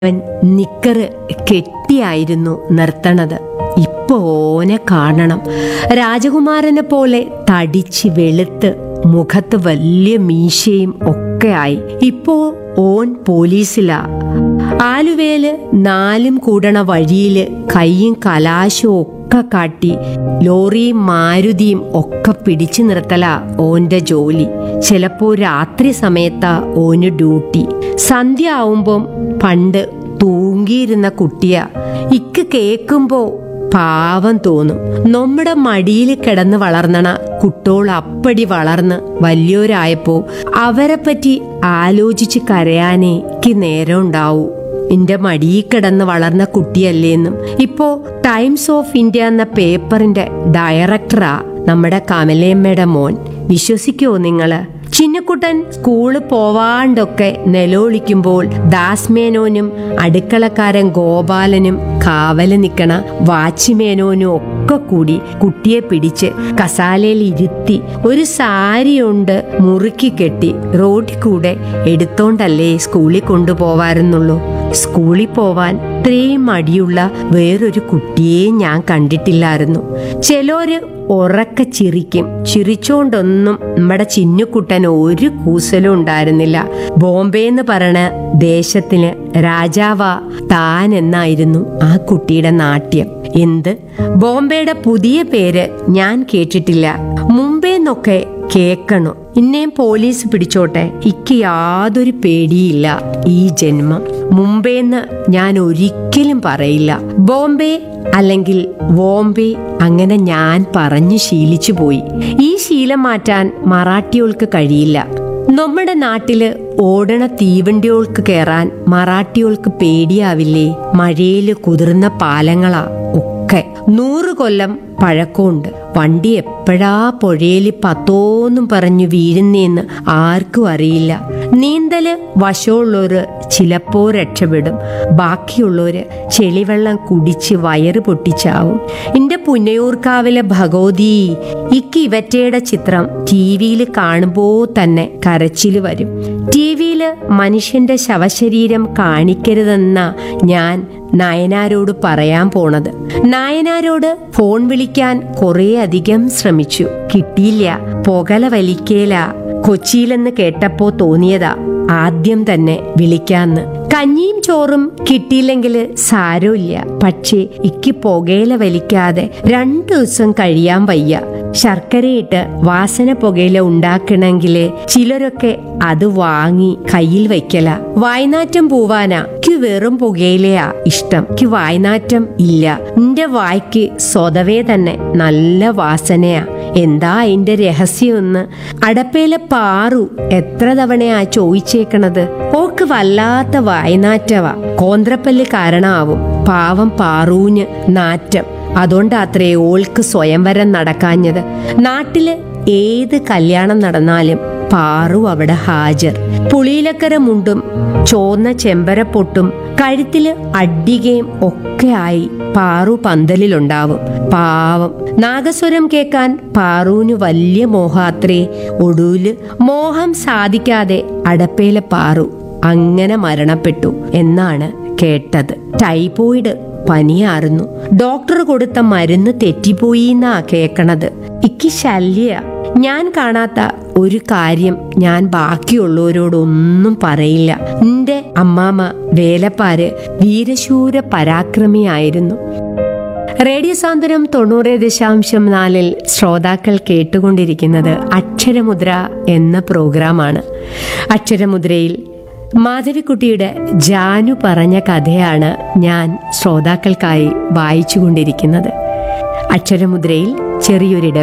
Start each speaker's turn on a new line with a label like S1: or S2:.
S1: അവൻ നിക്കറ് കെട്ടിയായിരുന്നു നിർത്തണത് ഇപ്പൊ ഓനെ കാണണം രാജകുമാരനെ പോലെ തടിച്ച് വെളുത്ത് മുഖത്ത് വലിയ മീശയും ഒക്കെ ആയി ഇപ്പോ ഓൻ പോലീസിലാ ആലുവേല് നാലും കൂടണ വഴിയില് കൈയും കലാശവും ഒക്കെ കാട്ടി ലോറിയും മാരുതിയും ഒക്കെ പിടിച്ചു നിർത്തലാ ഓന്റെ ജോലി ചിലപ്പോ രാത്രി സമയത്താ ഓന് ഡ്യൂട്ടി സന്ധ്യ ആവുമ്പം പണ്ട് തൂങ്ങിയിരുന്ന കുട്ടിയ ഇക്ക് കേക്കുമ്പോ പാവം തോന്നും നമ്മുടെ മടിയിൽ കിടന്ന് വളർന്നണ കുട്ടോൾ അപ്പടി വളർന്ന് വലിയോരായപ്പോ അവരെ പറ്റി ആലോചിച്ച് കരയാനേ എനിക്ക് നേരം ഉണ്ടാവൂ എന്റെ മടിയിൽ കിടന്ന് വളർന്ന കുട്ടിയല്ലേന്നും ഇപ്പോ ടൈംസ് ഓഫ് ഇന്ത്യ എന്ന പേപ്പറിന്റെ ഡയറക്ടറാ നമ്മുടെ കമലയമ്മയുടെ മോൻ വിശ്വസിക്കുവോ നിങ്ങള് ചിന്നക്കുട്ടൻ സ്കൂള് പോവാണ്ടൊക്കെ നിലവിളിക്കുമ്പോൾ ദാസ്മേനോനും അടുക്കളക്കാരൻ ഗോപാലനും കാവല് നിക്കണ വാച്ച്മേനോനും ഒക്കെ കൂടി കുട്ടിയെ പിടിച്ച് കസാലയിൽ ഇരുത്തി ഒരു സാരി കൊണ്ട് മുറുക്കി കെട്ടി റോഡിൽ കൂടെ എടുത്തോണ്ടല്ലേ സ്കൂളിൽ കൊണ്ടുപോവാറുന്നുള്ളൂ സ്കൂളിൽ പോവാൻ ഇത്രയും മടിയുള്ള വേറൊരു കുട്ടിയെ ഞാൻ കണ്ടിട്ടില്ലായിരുന്നു ചിലര് ഉറക്ക ചിരിക്കും ചിരിച്ചോണ്ടൊന്നും നമ്മുടെ ചിന്നുക്കുട്ടൻ ഒരു കൂസലും ഉണ്ടായിരുന്നില്ല ബോംബെ എന്ന് പറയണ ദേശത്തിന് രാജാവ താൻ എന്നായിരുന്നു ആ കുട്ടിയുടെ നാട്യം എന്ത് ബോംബെയുടെ പുതിയ പേര് ഞാൻ കേട്ടിട്ടില്ല മുംബൈന്നൊക്കെ കേക്കണു ഇന്നേം പോലീസ് പിടിച്ചോട്ടെ ഇക്ക് യാതൊരു പേടിയില്ല ഈ ജന്മം മുംബൈന്ന് ഞാൻ ഒരിക്കലും പറയില്ല ബോംബെ അല്ലെങ്കിൽ ബോംബെ അങ്ങനെ ഞാൻ പറഞ്ഞു ശീലിച്ചു പോയി ഈ ശീലം മാറ്റാൻ മറാഠികൾക്ക് കഴിയില്ല നമ്മുടെ നാട്ടില് ഓടണ തീവണ്ടികൾക്ക് കയറാൻ മറാഠികൾക്ക് പേടിയാവില്ലേ മഴയില് കുതിർന്ന പാലങ്ങളാ ഒക്കെ നൂറ് കൊല്ലം പഴക്കമുണ്ട് വണ്ടി എപ്പോഴാ പുഴയില് പത്തോന്നും പറഞ്ഞു വീഴുന്നേന്ന് ആർക്കും അറിയില്ല നീന്തല് വശമുള്ളവര് ചിലപ്പോ രക്ഷപ്പെടും ബാക്കിയുള്ളവര് ചെളിവെള്ളം കുടിച്ച് വയറ് പൊട്ടിച്ചാവും എന്റെ പുന്നയൂർക്കാവിലെ ഭഗവതി ഇക്ക് ഇവറ്റയുടെ ചിത്രം ടി വിയിൽ കാണുമ്പോ തന്നെ കരച്ചില് വരും ടി വിയിൽ മനുഷ്യന്റെ ശവശരീരം കാണിക്കരുതെന്ന ഞാൻ നായനാരോട് പറയാൻ പോണത് നായനാരോട് ഫോൺ വിളിക്കാൻ കുറേ അധികം ശ്രമിച്ചു കിട്ടിയില്ല പുകല വലിക്കേല കൊച്ചിയിലെന്ന് കേട്ടപ്പോ തോന്നിയതാ ആദ്യം തന്നെ വിളിക്കാന്ന് കഞ്ഞിയും ചോറും കിട്ടിയില്ലെങ്കിൽ സാരമില്ല പക്ഷേ ഇക്ക് പുകയില വലിക്കാതെ രണ്ടു ദിവസം കഴിയാൻ വയ്യ ശർക്കരയിട്ട് വാസന പുകയില ഉണ്ടാക്കണമെങ്കില് ചിലരൊക്കെ അത് വാങ്ങി കയ്യിൽ വയ്ക്കല വായ്നാറ്റം പൂവാനാ എനിക്ക് വെറും പുകയിലയാ ഇഷ്ടം എനിക്ക് വായ്നാറ്റം ഇല്ല എന്റെ വായ്ക്ക് സ്വതവേ തന്നെ നല്ല വാസനയാ എന്താ അതിന്റെ രഹസ്യമെന്ന് അടപ്പയിലെ പാറു എത്ര തവണയാ ചോദിച്ചേക്കണത് ഓക്ക് വല്ലാത്ത വായനാറ്റവാ കോന്ത്രപ്പല്ല് കാരണമാവും പാവം പാറൂന് നാറ്റം അതുകൊണ്ടാത്രേ ഓൾക്ക് സ്വയംവരം നടക്കാഞ്ഞത് നാട്ടില് ഏത് കല്യാണം നടന്നാലും പാറു അവിടെ ഹാജർ പുളിയിലക്കര മുണ്ടും ചോന്ന ചെമ്പരപ്പൊട്ടും കഴുത്തില് അഡികയും ഒക്കെ ആയി പാറു പന്തലിലുണ്ടാവും പാവം നാഗസ്വരം കേൾക്കാൻ പാറുവിന് വലിയ മോഹാത്രേ ഒടുവില് മോഹം സാധിക്കാതെ അടപ്പയിലെ പാറു അങ്ങനെ മരണപ്പെട്ടു എന്നാണ് കേട്ടത് ടൈഫോയിഡ് പനിയാറുന്നു ഡോക്ടർ കൊടുത്ത മരുന്ന് തെറ്റിപ്പോയി എന്നാ കേക്കണത് ഇക്ക് ശല്യ ഞാൻ കാണാത്ത ഒരു കാര്യം ഞാൻ ബാക്കിയുള്ളവരോടൊന്നും പറയില്ല എന്റെ അമ്മാമ്മ വേലപ്പാര് വീരശൂര പരാക്രമിയായിരുന്നു റേഡിയോ സാന്ത്വനം തൊണ്ണൂറ് ദശാംശം നാലിൽ ശ്രോതാക്കൾ കേട്ടുകൊണ്ടിരിക്കുന്നത് അക്ഷരമുദ്ര എന്ന പ്രോഗ്രാമാണ് അക്ഷരമുദ്രയിൽ മാധവിക്കുട്ടിയുടെ ജാനു പറഞ്ഞ കഥയാണ് ഞാൻ ശ്രോതാക്കൾക്കായി വായിച്ചുകൊണ്ടിരിക്കുന്നത് അക്ഷരമുദ്രയിൽ ചെറിയൊരിട